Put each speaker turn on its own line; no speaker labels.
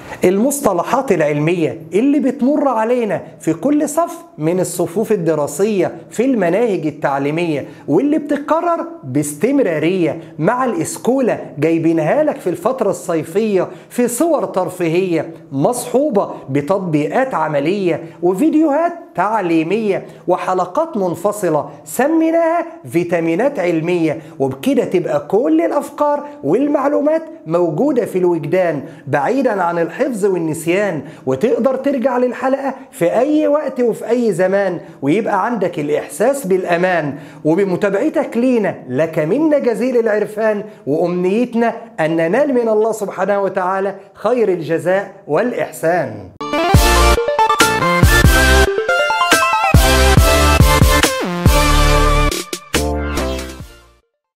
المصطلحات العلمية اللي بتمر علينا في كل صف من الصفوف الدراسية في المناهج التعليمية واللي بتتكرر باستمرارية مع الإسكولة جايبينها لك في الفترة الصيفية في صور ترفيهية مصحوبة بتطبيقات عملية وفيديوهات تعليمية وحلقات منفصلة سميناها فيتامينات علمية وبكده تبقى كل الأفكار والمعلومات موجودة في الوجدان بعيدا عن الحفظ والنسيان وتقدر ترجع للحلقة في أي وقت وفي أي زمان ويبقى عندك الإحساس بالأمان وبمتابعتك لينا لك منا جزيل العرفان وأمنيتنا أن ننال من الله سبحانه وتعالى خير الجزاء والإحسان